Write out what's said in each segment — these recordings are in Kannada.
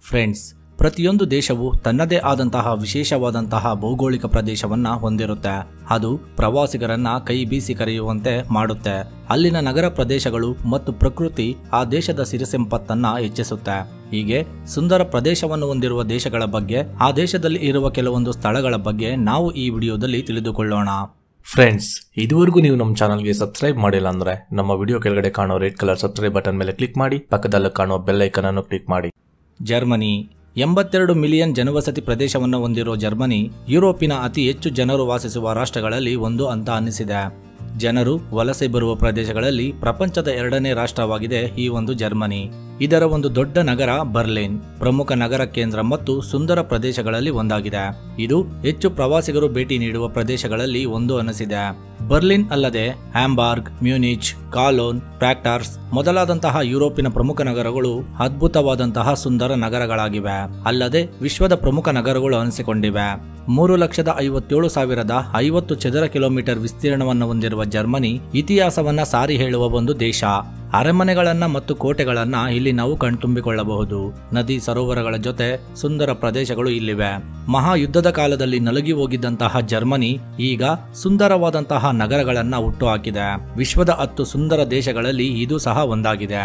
ಫ್ರೆಂಡ್ಸ್ ಪ್ರತಿಯೊಂದು ದೇಶವು ತನ್ನದೇ ಆದಂತಹ ವಿಶೇಷವಾದಂತಹ ಭೌಗೋಳಿಕ ಪ್ರದೇಶವನ್ನ ಹೊಂದಿರುತ್ತೆ ಅದು ಪ್ರವಾಸಿಗರನ್ನ ಕೈ ಬೀಸಿ ಕರೆಯುವಂತೆ ಮಾಡುತ್ತೆ ಅಲ್ಲಿನ ನಗರ ಪ್ರದೇಶಗಳು ಮತ್ತು ಪ್ರಕೃತಿ ಆ ದೇಶದ ಸಿರಿಸಂಪತ್ತನ್ನ ಹೆಚ್ಚಿಸುತ್ತೆ ಹೀಗೆ ಸುಂದರ ಪ್ರದೇಶವನ್ನು ಹೊಂದಿರುವ ದೇಶಗಳ ಬಗ್ಗೆ ಆ ದೇಶದಲ್ಲಿ ಇರುವ ಕೆಲವೊಂದು ಸ್ಥಳಗಳ ಬಗ್ಗೆ ನಾವು ಈ ವಿಡಿಯೋದಲ್ಲಿ ತಿಳಿದುಕೊಳ್ಳೋಣ ಫ್ರೆಂಡ್ಸ್ ಇದುವರೆಗೂ ನೀವು ನಮ್ಮ ಚಾನಲ್ಗೆ ಸಬ್ಸ್ಕ್ರೈಬ್ ಮಾಡಿಲ್ಲ ಅಂದ್ರೆ ನಮ್ಮ ವಿಡಿಯೋ ಕೆಳಗಡೆ ಕಾಣೋ ರೆಡ್ ಕಲರ್ ಸಬ್ಸ್ಕ್ರೈಬ್ ಬಟನ್ ಮೇಲೆ ಕ್ಲಿಕ್ ಮಾಡಿ ಪಕ್ಕದಲ್ಲಿ ಕಾಣೋ ಬೆಲ್ ಐಕನ್ ಅನ್ನು ಕ್ಲಿಕ್ ಮಾಡಿ ಜರ್ಮನಿ ಎಂಬತ್ತೆರಡು ಮಿಲಿಯನ್ ಜನವಸತಿ ಪ್ರದೇಶವನ್ನು ಹೊಂದಿರುವ ಜರ್ಮನಿ ಯುರೋಪಿನ ಅತಿ ಹೆಚ್ಚು ಜನರು ವಾಸಿಸುವ ರಾಷ್ಟ್ರಗಳಲ್ಲಿ ಒಂದು ಅಂತ ಅನ್ನಿಸಿದೆ ಜನರು ವಲಸೆ ಬರುವ ಪ್ರದೇಶಗಳಲ್ಲಿ ಪ್ರಪಂಚದ ಎರಡನೇ ರಾಷ್ಟ್ರವಾಗಿದೆ ಈ ಒಂದು ಜರ್ಮನಿ ಇದರ ಒಂದು ದೊಡ್ಡ ನಗರ ಬರ್ಲಿನ್ ಪ್ರಮುಖ ನಗರ ಕೇಂದ್ರ ಮತ್ತು ಸುಂದರ ಪ್ರದೇಶಗಳಲ್ಲಿ ಒಂದಾಗಿದೆ ಇದು ಹೆಚ್ಚು ಪ್ರವಾಸಿಗರು ಭೇಟಿ ನೀಡುವ ಪ್ರದೇಶಗಳಲ್ಲಿ ಒಂದು ಅನಿಸಿದೆ ಬರ್ಲಿನ್ ಅಲ್ಲದೆ ಹ್ಯಾಂಬಾರ್ಗ್ ಮ್ಯೂನಿಚ್ ಕಾಲೋನ್ ಪ್ರಾಕ್ಟಾರ್ಸ್ ಮೊದಲಾದಂತಹ ಯುರೋಪಿನ ಪ್ರಮುಖ ನಗರಗಳು ಅದ್ಭುತವಾದಂತಹ ಸುಂದರ ನಗರಗಳಾಗಿವೆ ಅಲ್ಲದೆ ವಿಶ್ವದ ಪ್ರಮುಖ ನಗರಗಳು ಅನಿಸಿಕೊಂಡಿವೆ ಮೂರು ಲಕ್ಷದ ಐವತ್ತೇಳು ಸಾವಿರದ ಐವತ್ತು ಚದರ ಕಿಲೋಮೀಟರ್ ವಿಸ್ತೀರ್ಣವನ್ನು ಹೊಂದಿರುವ ಜರ್ಮನಿ ಇತಿಹಾಸವನ್ನ ಸಾರಿ ಹೇಳುವ ಒಂದು ದೇಶ ಅರಮನೆಗಳನ್ನ ಮತ್ತು ಕೋಟೆಗಳನ್ನ ಇಲ್ಲಿ ನಾವು ಕಣ್ತುಂಬಿಕೊಳ್ಳಬಹುದು ನದಿ ಸರೋವರಗಳ ಜೊತೆ ಸುಂದರ ಪ್ರದೇಶಗಳು ಇಲ್ಲಿವೆ ಮಹಾಯುದ್ಧದ ಕಾಲದಲ್ಲಿ ನಲುಗಿ ಹೋಗಿದ್ದಂತಹ ಜರ್ಮನಿ ಈಗ ಸುಂದರವಾದಂತಹ ನಗರಗಳನ್ನ ಹುಟ್ಟುಹಾಕಿದೆ ವಿಶ್ವದ ಹತ್ತು ಸುಂದರ ದೇಶಗಳಲ್ಲಿ ಇದು ಸಹ ಒಂದಾಗಿದೆ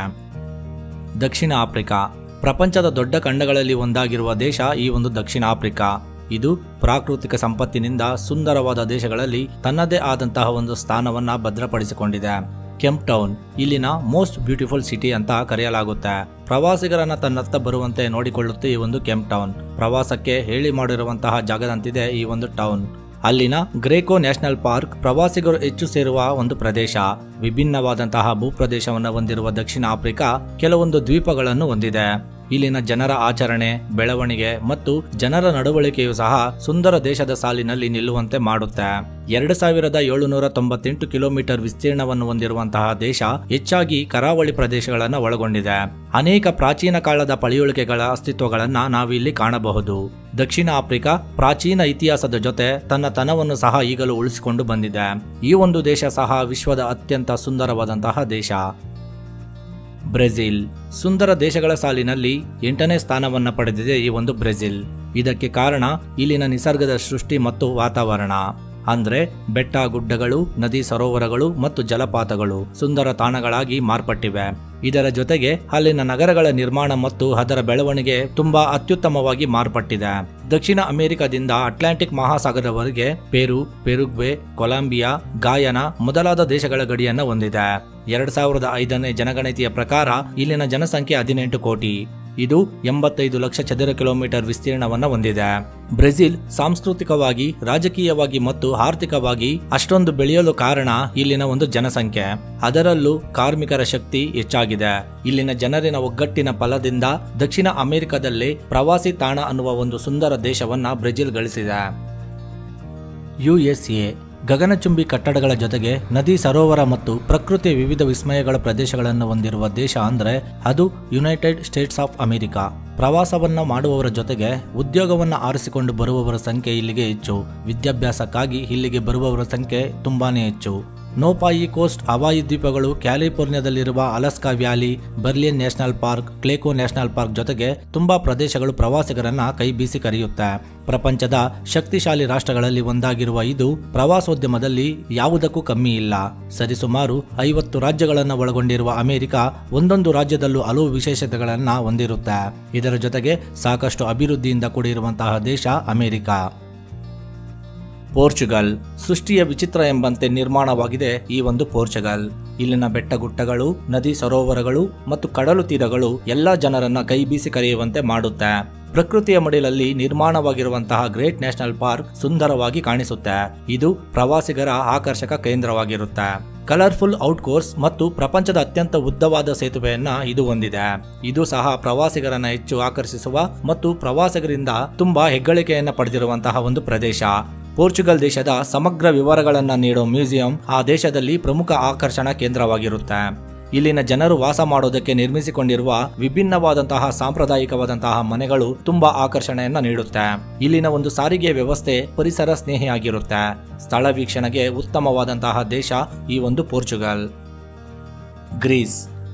ದಕ್ಷಿಣ ಆಫ್ರಿಕಾ ಪ್ರಪಂಚದ ದೊಡ್ಡ ಖಂಡಗಳಲ್ಲಿ ಒಂದಾಗಿರುವ ದೇಶ ಈ ಒಂದು ದಕ್ಷಿಣ ಆಫ್ರಿಕಾ ಇದು ಪ್ರಾಕೃತಿಕ ಸಂಪತ್ತಿನಿಂದ ಸುಂದರವಾದ ದೇಶಗಳಲ್ಲಿ ತನ್ನದೇ ಆದಂತಹ ಒಂದು ಸ್ಥಾನವನ್ನ ಭದ್ರಪಡಿಸಿಕೊಂಡಿದೆ ಕೆಂಪ್ ಟೌನ್ ಇಲ್ಲಿನ ಮೋಸ್ಟ್ ಬ್ಯೂಟಿಫುಲ್ ಸಿಟಿ ಅಂತ ಕರೆಯಲಾಗುತ್ತೆ ಪ್ರವಾಸಿಗರನ್ನ ತನ್ನತ್ತ ಬರುವಂತೆ ನೋಡಿಕೊಳ್ಳುತ್ತೆ ಈ ಒಂದು ಕೆಂಪ್ ಟೌನ್ ಪ್ರವಾಸಕ್ಕೆ ಹೇಳಿ ಮಾಡಿರುವಂತಹ ಜಾಗದಂತಿದೆ ಈ ಒಂದು ಟೌನ್ ಅಲ್ಲಿನ ಗ್ರೇಕೋ ನ್ಯಾಷನಲ್ ಪಾರ್ಕ್ ಪ್ರವಾಸಿಗರು ಹೆಚ್ಚು ಸೇರುವ ಒಂದು ಪ್ರದೇಶ ವಿಭಿನ್ನವಾದಂತಹ ಭೂಪ್ರದೇಶವನ್ನು ಹೊಂದಿರುವ ದಕ್ಷಿಣ ಆಫ್ರಿಕಾ ಕೆಲವೊಂದು ದ್ವೀಪಗಳನ್ನು ಹೊಂದಿದೆ ಇಲ್ಲಿನ ಜನರ ಆಚರಣೆ ಬೆಳವಣಿಗೆ ಮತ್ತು ಜನರ ನಡವಳಿಕೆಯು ಸಹ ಸುಂದರ ದೇಶದ ಸಾಲಿನಲ್ಲಿ ನಿಲ್ಲುವಂತೆ ಮಾಡುತ್ತೆ ಎರಡು ಸಾವಿರದ ಏಳುನೂರ ತೊಂಬತ್ತೆಂಟು ಕಿಲೋಮೀಟರ್ ವಿಸ್ತೀರ್ಣವನ್ನು ಹೊಂದಿರುವಂತಹ ದೇಶ ಹೆಚ್ಚಾಗಿ ಕರಾವಳಿ ಪ್ರದೇಶಗಳನ್ನು ಒಳಗೊಂಡಿದೆ ಅನೇಕ ಪ್ರಾಚೀನ ಕಾಲದ ಪಳೆಯುಳಿಕೆಗಳ ಅಸ್ತಿತ್ವಗಳನ್ನ ನಾವಿಲ್ಲಿ ಕಾಣಬಹುದು ದಕ್ಷಿಣ ಆಫ್ರಿಕಾ ಪ್ರಾಚೀನ ಇತಿಹಾಸದ ಜೊತೆ ತನ್ನ ತನವನ್ನು ಸಹ ಈಗಲೂ ಉಳಿಸಿಕೊಂಡು ಬಂದಿದೆ ಈ ಒಂದು ದೇಶ ಸಹ ವಿಶ್ವದ ಅತ್ಯಂತ ಸುಂದರವಾದಂತಹ ದೇಶ ಬ್ರೆಜಿಲ್ ಸುಂದರ ದೇಶಗಳ ಸಾಲಿನಲ್ಲಿ ಎಂಟನೇ ಸ್ಥಾನವನ್ನ ಪಡೆದಿದೆ ಈ ಒಂದು ಬ್ರೆಜಿಲ್ ಇದಕ್ಕೆ ಕಾರಣ ಇಲ್ಲಿನ ನಿಸರ್ಗದ ಸೃಷ್ಟಿ ಮತ್ತು ವಾತಾವರಣ ಅಂದ್ರೆ ಬೆಟ್ಟ ಗುಡ್ಡಗಳು ನದಿ ಸರೋವರಗಳು ಮತ್ತು ಜಲಪಾತಗಳು ಸುಂದರ ತಾಣಗಳಾಗಿ ಮಾರ್ಪಟ್ಟಿವೆ ಇದರ ಜೊತೆಗೆ ಅಲ್ಲಿನ ನಗರಗಳ ನಿರ್ಮಾಣ ಮತ್ತು ಅದರ ಬೆಳವಣಿಗೆ ತುಂಬಾ ಅತ್ಯುತ್ತಮವಾಗಿ ಮಾರ್ಪಟ್ಟಿದೆ ದಕ್ಷಿಣ ಅಮೆರಿಕದಿಂದ ಅಟ್ಲಾಂಟಿಕ್ ಮಹಾಸಾಗರದವರೆಗೆ ಪೆರು ಪೆರುಗ್ವೆ ಕೊಲಂಬಿಯಾ ಗಾಯನ ಮೊದಲಾದ ದೇಶಗಳ ಗಡಿಯನ್ನ ಹೊಂದಿದೆ ಎರಡ್ ಸಾವಿರದ ಐದನೇ ಜನಗಣತಿಯ ಪ್ರಕಾರ ಇಲ್ಲಿನ ಜನಸಂಖ್ಯೆ ಹದಿನೆಂಟು ಕೋಟಿ ಇದು ಎಂಬತ್ತೈದು ಲಕ್ಷ ಚದರ ಕಿಲೋಮೀಟರ್ ವಿಸ್ತೀರ್ಣವನ್ನ ಹೊಂದಿದೆ ಬ್ರೆಜಿಲ್ ಸಾಂಸ್ಕೃತಿಕವಾಗಿ ರಾಜಕೀಯವಾಗಿ ಮತ್ತು ಆರ್ಥಿಕವಾಗಿ ಅಷ್ಟೊಂದು ಬೆಳೆಯಲು ಕಾರಣ ಇಲ್ಲಿನ ಒಂದು ಜನಸಂಖ್ಯೆ ಅದರಲ್ಲೂ ಕಾರ್ಮಿಕರ ಶಕ್ತಿ ಹೆಚ್ಚಾಗಿದೆ ಇಲ್ಲಿನ ಜನರಿನ ಒಗ್ಗಟ್ಟಿನ ಫಲದಿಂದ ದಕ್ಷಿಣ ಅಮೆರಿಕದಲ್ಲಿ ಪ್ರವಾಸಿ ತಾಣ ಅನ್ನುವ ಒಂದು ಸುಂದರ ದೇಶವನ್ನ ಬ್ರೆಜಿಲ್ ಗಳಿಸಿದೆ ಯುಎಸ್ಎ ಗಗನಚುಂಬಿ ಕಟ್ಟಡಗಳ ಜೊತೆಗೆ ನದಿ ಸರೋವರ ಮತ್ತು ಪ್ರಕೃತಿಯ ವಿವಿಧ ವಿಸ್ಮಯಗಳ ಪ್ರದೇಶಗಳನ್ನು ಹೊಂದಿರುವ ದೇಶ ಅಂದ್ರೆ ಅದು ಯುನೈಟೆಡ್ ಸ್ಟೇಟ್ಸ್ ಆಫ್ ಅಮೆರಿಕಾ ಪ್ರವಾಸವನ್ನ ಮಾಡುವವರ ಜೊತೆಗೆ ಉದ್ಯೋಗವನ್ನ ಆರಿಸಿಕೊಂಡು ಬರುವವರ ಸಂಖ್ಯೆ ಇಲ್ಲಿಗೆ ಹೆಚ್ಚು ವಿದ್ಯಾಭ್ಯಾಸಕ್ಕಾಗಿ ಇಲ್ಲಿಗೆ ಬರುವವರ ಸಂಖ್ಯೆ ತುಂಬಾನೇ ಹೆಚ್ಚು ನೋಪಾಯಿ ಕೋಸ್ಟ್ ಹವಾಯಿ ದ್ವೀಪಗಳು ಕ್ಯಾಲಿಫೋರ್ನಿಯಾದಲ್ಲಿರುವ ಅಲಸ್ಕಾ ವ್ಯಾಲಿ ಬರ್ಲಿಯನ್ ನ್ಯಾಷನಲ್ ಪಾರ್ಕ್ ಕ್ಲೇಕೋ ನ್ಯಾಷನಲ್ ಪಾರ್ಕ್ ಜೊತೆಗೆ ತುಂಬಾ ಪ್ರದೇಶಗಳು ಪ್ರವಾಸಿಗರನ್ನ ಕೈ ಬೀಸಿ ಕರೆಯುತ್ತೆ ಪ್ರಪಂಚದ ಶಕ್ತಿಶಾಲಿ ರಾಷ್ಟ್ರಗಳಲ್ಲಿ ಒಂದಾಗಿರುವ ಇದು ಪ್ರವಾಸೋದ್ಯಮದಲ್ಲಿ ಯಾವುದಕ್ಕೂ ಕಮ್ಮಿ ಇಲ್ಲ ಸರಿಸುಮಾರು ಐವತ್ತು ರಾಜ್ಯಗಳನ್ನು ಒಳಗೊಂಡಿರುವ ಅಮೆರಿಕ ಒಂದೊಂದು ರಾಜ್ಯದಲ್ಲೂ ಹಲವು ವಿಶೇಷತೆಗಳನ್ನ ಹೊಂದಿರುತ್ತೆ ಇದರ ಜೊತೆಗೆ ಸಾಕಷ್ಟು ಅಭಿವೃದ್ಧಿಯಿಂದ ಕೂಡಿರುವಂತಹ ದೇಶ ಅಮೆರಿಕ ಪೋರ್ಚುಗಲ್ ಸೃಷ್ಟಿಯ ವಿಚಿತ್ರ ಎಂಬಂತೆ ನಿರ್ಮಾಣವಾಗಿದೆ ಈ ಒಂದು ಪೋರ್ಚುಗಲ್ ಇಲ್ಲಿನ ಬೆಟ್ಟಗುಟ್ಟಗಳು ನದಿ ಸರೋವರಗಳು ಮತ್ತು ಕಡಲು ತೀರಗಳು ಎಲ್ಲ ಜನರನ್ನ ಕೈ ಬೀಸಿ ಕರೆಯುವಂತೆ ಮಾಡುತ್ತೆ ಪ್ರಕೃತಿಯ ಮಡಿಲಲ್ಲಿ ನಿರ್ಮಾಣವಾಗಿರುವಂತಹ ಗ್ರೇಟ್ ನ್ಯಾಷನಲ್ ಪಾರ್ಕ್ ಸುಂದರವಾಗಿ ಕಾಣಿಸುತ್ತೆ ಇದು ಪ್ರವಾಸಿಗರ ಆಕರ್ಷಕ ಕೇಂದ್ರವಾಗಿರುತ್ತೆ ಕಲರ್ಫುಲ್ ಔಟ್ಕೋರ್ಸ್ ಮತ್ತು ಪ್ರಪಂಚದ ಅತ್ಯಂತ ಉದ್ದವಾದ ಸೇತುವೆಯನ್ನ ಇದು ಹೊಂದಿದೆ ಇದು ಸಹ ಪ್ರವಾಸಿಗರನ್ನ ಹೆಚ್ಚು ಆಕರ್ಷಿಸುವ ಮತ್ತು ಪ್ರವಾಸಿಗರಿಂದ ತುಂಬಾ ಹೆಗ್ಗಳಿಕೆಯನ್ನ ಪಡೆದಿರುವಂತಹ ಒಂದು ಪ್ರದೇಶ ಪೋರ್ಚುಗಲ್ ದೇಶದ ಸಮಗ್ರ ವಿವರಗಳನ್ನ ನೀಡೋ ಮ್ಯೂಸಿಯಂ ಆ ದೇಶದಲ್ಲಿ ಪ್ರಮುಖ ಆಕರ್ಷಣಾ ಕೇಂದ್ರವಾಗಿರುತ್ತೆ ಇಲ್ಲಿನ ಜನರು ವಾಸ ಮಾಡೋದಕ್ಕೆ ನಿರ್ಮಿಸಿಕೊಂಡಿರುವ ವಿಭಿನ್ನವಾದಂತಹ ಸಾಂಪ್ರದಾಯಿಕವಾದಂತಹ ಮನೆಗಳು ತುಂಬಾ ಆಕರ್ಷಣೆಯನ್ನ ನೀಡುತ್ತೆ ಇಲ್ಲಿನ ಒಂದು ಸಾರಿಗೆ ವ್ಯವಸ್ಥೆ ಪರಿಸರ ಸ್ನೇಹಿಯಾಗಿರುತ್ತೆ ಸ್ಥಳ ವೀಕ್ಷಣೆಗೆ ಉತ್ತಮವಾದಂತಹ ದೇಶ ಈ ಒಂದು ಪೋರ್ಚುಗಲ್ ಗ್ರೀಸ್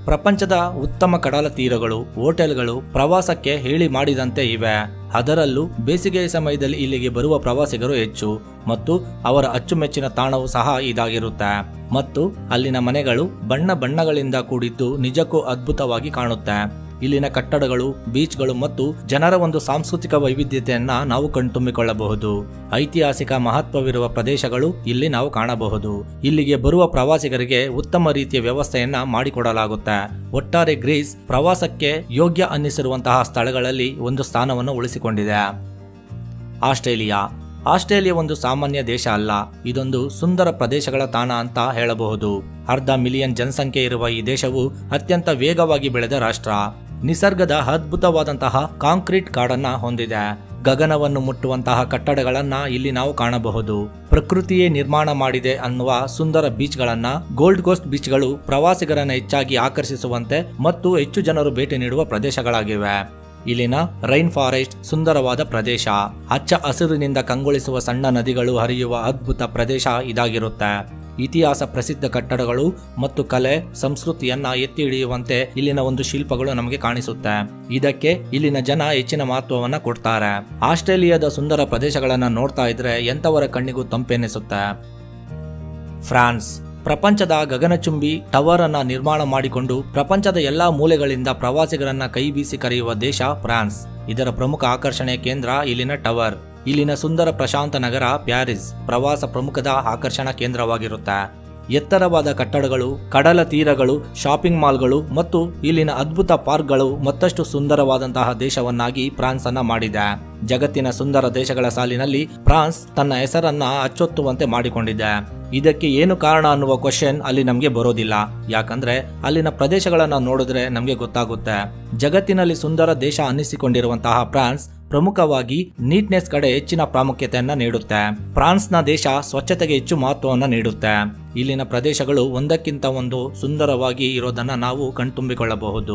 ಪ್ರಪಂಚದ ಉತ್ತಮ ಕಡಲ ತೀರಗಳು ಹೋಟೆಲ್ಗಳು ಪ್ರವಾಸಕ್ಕೆ ಹೇಳಿ ಮಾಡಿದಂತೆ ಇವೆ ಅದರಲ್ಲೂ ಬೇಸಿಗೆಯ ಸಮಯದಲ್ಲಿ ಇಲ್ಲಿಗೆ ಬರುವ ಪ್ರವಾಸಿಗರು ಹೆಚ್ಚು ಮತ್ತು ಅವರ ಅಚ್ಚುಮೆಚ್ಚಿನ ತಾಣವು ಸಹ ಇದಾಗಿರುತ್ತೆ ಮತ್ತು ಅಲ್ಲಿನ ಮನೆಗಳು ಬಣ್ಣ ಬಣ್ಣಗಳಿಂದ ಕೂಡಿದ್ದು ನಿಜಕ್ಕೂ ಅದ್ಭುತವಾಗಿ ಕಾಣುತ್ತೆ ಇಲ್ಲಿನ ಕಟ್ಟಡಗಳು ಬೀಚ್ಗಳು ಮತ್ತು ಜನರ ಒಂದು ಸಾಂಸ್ಕೃತಿಕ ವೈವಿಧ್ಯತೆಯನ್ನ ನಾವು ಕಣ್ತುಂಬಿಕೊಳ್ಳಬಹುದು ಐತಿಹಾಸಿಕ ಮಹತ್ವವಿರುವ ಪ್ರದೇಶಗಳು ಇಲ್ಲಿ ನಾವು ಕಾಣಬಹುದು ಇಲ್ಲಿಗೆ ಬರುವ ಪ್ರವಾಸಿಗರಿಗೆ ಉತ್ತಮ ರೀತಿಯ ವ್ಯವಸ್ಥೆಯನ್ನ ಮಾಡಿಕೊಡಲಾಗುತ್ತೆ ಒಟ್ಟಾರೆ ಗ್ರೀಸ್ ಪ್ರವಾಸಕ್ಕೆ ಯೋಗ್ಯ ಅನ್ನಿಸಿರುವಂತಹ ಸ್ಥಳಗಳಲ್ಲಿ ಒಂದು ಸ್ಥಾನವನ್ನು ಉಳಿಸಿಕೊಂಡಿದೆ ಆಸ್ಟ್ರೇಲಿಯಾ ಆಸ್ಟ್ರೇಲಿಯಾ ಒಂದು ಸಾಮಾನ್ಯ ದೇಶ ಅಲ್ಲ ಇದೊಂದು ಸುಂದರ ಪ್ರದೇಶಗಳ ತಾಣ ಅಂತ ಹೇಳಬಹುದು ಅರ್ಧ ಮಿಲಿಯನ್ ಜನಸಂಖ್ಯೆ ಇರುವ ಈ ದೇಶವು ಅತ್ಯಂತ ವೇಗವಾಗಿ ಬೆಳೆದ ರಾಷ್ಟ್ರ ನಿಸರ್ಗದ ಅದ್ಭುತವಾದಂತಹ ಕಾಂಕ್ರೀಟ್ ಕಾಡನ್ನ ಹೊಂದಿದೆ ಗಗನವನ್ನು ಮುಟ್ಟುವಂತಹ ಕಟ್ಟಡಗಳನ್ನ ಇಲ್ಲಿ ನಾವು ಕಾಣಬಹುದು ಪ್ರಕೃತಿಯೇ ನಿರ್ಮಾಣ ಮಾಡಿದೆ ಅನ್ನುವ ಸುಂದರ ಬೀಚ್ಗಳನ್ನ ಗೋಲ್ಡ್ ಕೋಸ್ಟ್ ಬೀಚ್ಗಳು ಪ್ರವಾಸಿಗರನ್ನ ಹೆಚ್ಚಾಗಿ ಆಕರ್ಷಿಸುವಂತೆ ಮತ್ತು ಹೆಚ್ಚು ಜನರು ಭೇಟಿ ನೀಡುವ ಪ್ರದೇಶಗಳಾಗಿವೆ ಇಲ್ಲಿನ ರೈನ್ ಫಾರೆಸ್ಟ್ ಸುಂದರವಾದ ಪ್ರದೇಶ ಹಚ್ಚ ಹಸಿರಿನಿಂದ ಕಂಗೊಳಿಸುವ ಸಣ್ಣ ನದಿಗಳು ಹರಿಯುವ ಅದ್ಭುತ ಪ್ರದೇಶ ಇದಾಗಿರುತ್ತೆ ಇತಿಹಾಸ ಪ್ರಸಿದ್ಧ ಕಟ್ಟಡಗಳು ಮತ್ತು ಕಲೆ ಸಂಸ್ಕೃತಿಯನ್ನ ಎತ್ತಿ ಹಿಡಿಯುವಂತೆ ಇಲ್ಲಿನ ಒಂದು ಶಿಲ್ಪಗಳು ನಮಗೆ ಕಾಣಿಸುತ್ತೆ ಇದಕ್ಕೆ ಇಲ್ಲಿನ ಜನ ಹೆಚ್ಚಿನ ಮಹತ್ವವನ್ನ ಕೊಡ್ತಾರೆ ಆಸ್ಟ್ರೇಲಿಯಾದ ಸುಂದರ ಪ್ರದೇಶಗಳನ್ನ ನೋಡ್ತಾ ಇದ್ರೆ ಎಂತವರ ಕಣ್ಣಿಗೂ ತಂಪೆನಿಸುತ್ತೆ ಫ್ರಾನ್ಸ್ ಪ್ರಪಂಚದ ಗಗನಚುಂಬಿ ಟವರ್ ಅನ್ನ ನಿರ್ಮಾಣ ಮಾಡಿಕೊಂಡು ಪ್ರಪಂಚದ ಎಲ್ಲಾ ಮೂಲೆಗಳಿಂದ ಪ್ರವಾಸಿಗರನ್ನ ಕೈ ಬೀಸಿ ಕರೆಯುವ ದೇಶ ಫ್ರಾನ್ಸ್ ಇದರ ಪ್ರಮುಖ ಆಕರ್ಷಣೆಯ ಕೇಂದ್ರ ಇಲ್ಲಿನ ಟವರ್ ಇಲ್ಲಿನ ಸುಂದರ ಪ್ರಶಾಂತ ನಗರ ಪ್ಯಾರಿಸ್ ಪ್ರವಾಸ ಪ್ರಮುಖದ ಆಕರ್ಷಣಾ ಕೇಂದ್ರವಾಗಿರುತ್ತೆ ಎತ್ತರವಾದ ಕಟ್ಟಡಗಳು ಕಡಲ ತೀರಗಳು ಶಾಪಿಂಗ್ ಮಾಲ್ಗಳು ಮತ್ತು ಇಲ್ಲಿನ ಅದ್ಭುತ ಪಾರ್ಕ್ಗಳು ಮತ್ತಷ್ಟು ಸುಂದರವಾದಂತಹ ದೇಶವನ್ನಾಗಿ ಫ್ರಾನ್ಸ್ ಅನ್ನ ಮಾಡಿದೆ ಜಗತ್ತಿನ ಸುಂದರ ದೇಶಗಳ ಸಾಲಿನಲ್ಲಿ ಫ್ರಾನ್ಸ್ ತನ್ನ ಹೆಸರನ್ನ ಅಚ್ಚೊತ್ತುವಂತೆ ಮಾಡಿಕೊಂಡಿದೆ ಇದಕ್ಕೆ ಏನು ಕಾರಣ ಅನ್ನುವ ಕ್ವಶನ್ ಅಲ್ಲಿ ನಮಗೆ ಬರೋದಿಲ್ಲ ಯಾಕಂದ್ರೆ ಅಲ್ಲಿನ ಪ್ರದೇಶಗಳನ್ನ ನೋಡಿದ್ರೆ ನಮಗೆ ಗೊತ್ತಾಗುತ್ತೆ ಜಗತ್ತಿನಲ್ಲಿ ಸುಂದರ ದೇಶ ಅನ್ನಿಸಿಕೊಂಡಿರುವಂತಹ ಫ್ರಾನ್ಸ್ ಪ್ರಮುಖವಾಗಿ ನೀಟ್ನೆಸ್ ಕಡೆ ಹೆಚ್ಚಿನ ಪ್ರಾಮುಖ್ಯತೆಯನ್ನ ನೀಡುತ್ತೆ ಫ್ರಾನ್ಸ್ನ ದೇಶ ಸ್ವಚ್ಛತೆಗೆ ಹೆಚ್ಚು ಮಹತ್ವವನ್ನು ನೀಡುತ್ತೆ ಇಲ್ಲಿನ ಪ್ರದೇಶಗಳು ಒಂದಕ್ಕಿಂತ ಒಂದು ಸುಂದರವಾಗಿ ಇರೋದನ್ನ ನಾವು ಕಣ್ತುಂಬಿಕೊಳ್ಳಬಹುದು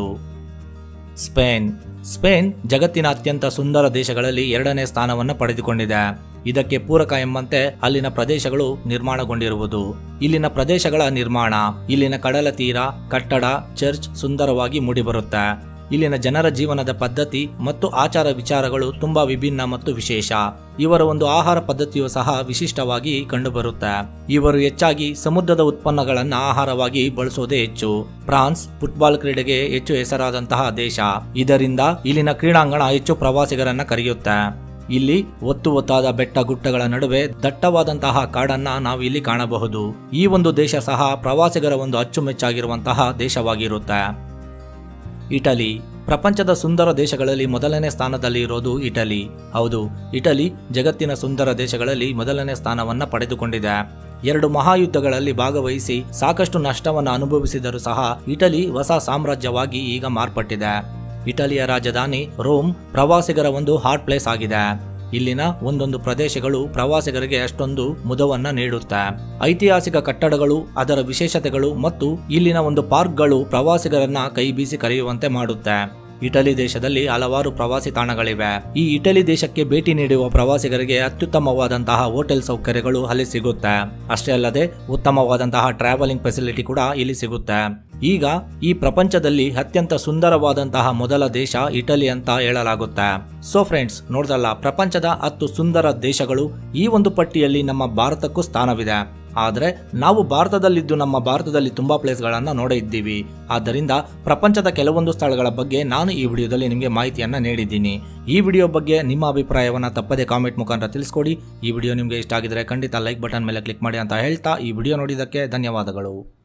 ಸ್ಪೇನ್ ಸ್ಪೇನ್ ಜಗತ್ತಿನ ಅತ್ಯಂತ ಸುಂದರ ದೇಶಗಳಲ್ಲಿ ಎರಡನೇ ಸ್ಥಾನವನ್ನು ಪಡೆದುಕೊಂಡಿದೆ ಇದಕ್ಕೆ ಪೂರಕ ಎಂಬಂತೆ ಅಲ್ಲಿನ ಪ್ರದೇಶಗಳು ನಿರ್ಮಾಣಗೊಂಡಿರುವುದು ಇಲ್ಲಿನ ಪ್ರದೇಶಗಳ ನಿರ್ಮಾಣ ಇಲ್ಲಿನ ಕಡಲ ತೀರ ಕಟ್ಟಡ ಚರ್ಚ್ ಸುಂದರವಾಗಿ ಮೂಡಿಬರುತ್ತೆ ಇಲ್ಲಿನ ಜನರ ಜೀವನದ ಪದ್ಧತಿ ಮತ್ತು ಆಚಾರ ವಿಚಾರಗಳು ತುಂಬಾ ವಿಭಿನ್ನ ಮತ್ತು ವಿಶೇಷ ಇವರ ಒಂದು ಆಹಾರ ಪದ್ಧತಿಯು ಸಹ ವಿಶಿಷ್ಟವಾಗಿ ಕಂಡುಬರುತ್ತೆ ಇವರು ಹೆಚ್ಚಾಗಿ ಸಮುದ್ರದ ಉತ್ಪನ್ನಗಳನ್ನು ಆಹಾರವಾಗಿ ಬಳಸೋದೇ ಹೆಚ್ಚು ಫ್ರಾನ್ಸ್ ಫುಟ್ಬಾಲ್ ಕ್ರೀಡೆಗೆ ಹೆಚ್ಚು ಹೆಸರಾದಂತಹ ದೇಶ ಇದರಿಂದ ಇಲ್ಲಿನ ಕ್ರೀಡಾಂಗಣ ಹೆಚ್ಚು ಪ್ರವಾಸಿಗರನ್ನ ಕರೆಯುತ್ತೆ ಇಲ್ಲಿ ಒತ್ತು ಒತ್ತಾದ ಬೆಟ್ಟ ಗುಡ್ಡಗಳ ನಡುವೆ ದಟ್ಟವಾದಂತಹ ಕಾಡನ್ನ ನಾವು ಇಲ್ಲಿ ಕಾಣಬಹುದು ಈ ಒಂದು ದೇಶ ಸಹ ಪ್ರವಾಸಿಗರ ಒಂದು ಅಚ್ಚುಮೆಚ್ಚಾಗಿರುವಂತಹ ದೇಶವಾಗಿರುತ್ತೆ ಇಟಲಿ ಪ್ರಪಂಚದ ಸುಂದರ ದೇಶಗಳಲ್ಲಿ ಮೊದಲನೇ ಸ್ಥಾನದಲ್ಲಿ ಇರೋದು ಇಟಲಿ ಹೌದು ಇಟಲಿ ಜಗತ್ತಿನ ಸುಂದರ ದೇಶಗಳಲ್ಲಿ ಮೊದಲನೇ ಸ್ಥಾನವನ್ನ ಪಡೆದುಕೊಂಡಿದೆ ಎರಡು ಮಹಾಯುದ್ಧಗಳಲ್ಲಿ ಭಾಗವಹಿಸಿ ಸಾಕಷ್ಟು ನಷ್ಟವನ್ನು ಅನುಭವಿಸಿದರೂ ಸಹ ಇಟಲಿ ಹೊಸ ಸಾಮ್ರಾಜ್ಯವಾಗಿ ಈಗ ಮಾರ್ಪಟ್ಟಿದೆ ಇಟಲಿಯ ರಾಜಧಾನಿ ರೋಮ್ ಪ್ರವಾಸಿಗರ ಒಂದು ಹಾಟ್ ಪ್ಲೇಸ್ ಆಗಿದೆ ಇಲ್ಲಿನ ಒಂದೊಂದು ಪ್ರದೇಶಗಳು ಪ್ರವಾಸಿಗರಿಗೆ ಅಷ್ಟೊಂದು ಮುದವನ್ನ ನೀಡುತ್ತೆ ಐತಿಹಾಸಿಕ ಕಟ್ಟಡಗಳು ಅದರ ವಿಶೇಷತೆಗಳು ಮತ್ತು ಇಲ್ಲಿನ ಒಂದು ಪಾರ್ಕ್ಗಳು ಪ್ರವಾಸಿಗರನ್ನ ಕೈ ಬೀಸಿ ಕರೆಯುವಂತೆ ಮಾಡುತ್ತೆ ಇಟಲಿ ದೇಶದಲ್ಲಿ ಹಲವಾರು ಪ್ರವಾಸಿ ತಾಣಗಳಿವೆ ಈ ಇಟಲಿ ದೇಶಕ್ಕೆ ಭೇಟಿ ನೀಡುವ ಪ್ರವಾಸಿಗರಿಗೆ ಅತ್ಯುತ್ತಮವಾದಂತಹ ಹೋಟೆಲ್ ಸೌಕರ್ಯಗಳು ಅಲ್ಲಿ ಸಿಗುತ್ತೆ ಅಷ್ಟೇ ಅಲ್ಲದೆ ಉತ್ತಮವಾದಂತಹ ಟ್ರಾವೆಲಿಂಗ್ ಫೆಸಿಲಿಟಿ ಕೂಡ ಇಲ್ಲಿ ಸಿಗುತ್ತೆ ಈಗ ಈ ಪ್ರಪಂಚದಲ್ಲಿ ಅತ್ಯಂತ ಸುಂದರವಾದಂತಹ ಮೊದಲ ದೇಶ ಇಟಲಿ ಅಂತ ಹೇಳಲಾಗುತ್ತೆ ಸೊ ಫ್ರೆಂಡ್ಸ್ ನೋಡ್ದಲ್ಲ ಪ್ರಪಂಚದ ಹತ್ತು ಸುಂದರ ದೇಶಗಳು ಈ ಒಂದು ಪಟ್ಟಿಯಲ್ಲಿ ನಮ್ಮ ಭಾರತಕ್ಕೂ ಸ್ಥಾನವಿದೆ ಆದರೆ ನಾವು ಭಾರತದಲ್ಲಿದ್ದು ನಮ್ಮ ಭಾರತದಲ್ಲಿ ತುಂಬಾ ಪ್ಲೇಸ್ಗಳನ್ನು ನೋಡೇ ಇದ್ದೀವಿ ಆದ್ದರಿಂದ ಪ್ರಪಂಚದ ಕೆಲವೊಂದು ಸ್ಥಳಗಳ ಬಗ್ಗೆ ನಾನು ಈ ವಿಡಿಯೋದಲ್ಲಿ ನಿಮಗೆ ಮಾಹಿತಿಯನ್ನು ನೀಡಿದ್ದೀನಿ ಈ ವಿಡಿಯೋ ಬಗ್ಗೆ ನಿಮ್ಮ ಅಭಿಪ್ರಾಯವನ್ನು ತಪ್ಪದೆ ಕಾಮೆಂಟ್ ಮುಖಾಂತರ ತಿಳಿಸ್ಕೊಡಿ ಈ ವಿಡಿಯೋ ನಿಮಗೆ ಇಷ್ಟ ಆಗಿದ್ರೆ ಖಂಡಿತ ಲೈಕ್ ಬಟನ್ ಮೇಲೆ ಕ್ಲಿಕ್ ಮಾಡಿ ಅಂತ ಹೇಳ್ತಾ ಈ ವಿಡಿಯೋ ನೋಡಿದ್ದಕ್ಕೆ ಧನ್ಯವಾದಗಳು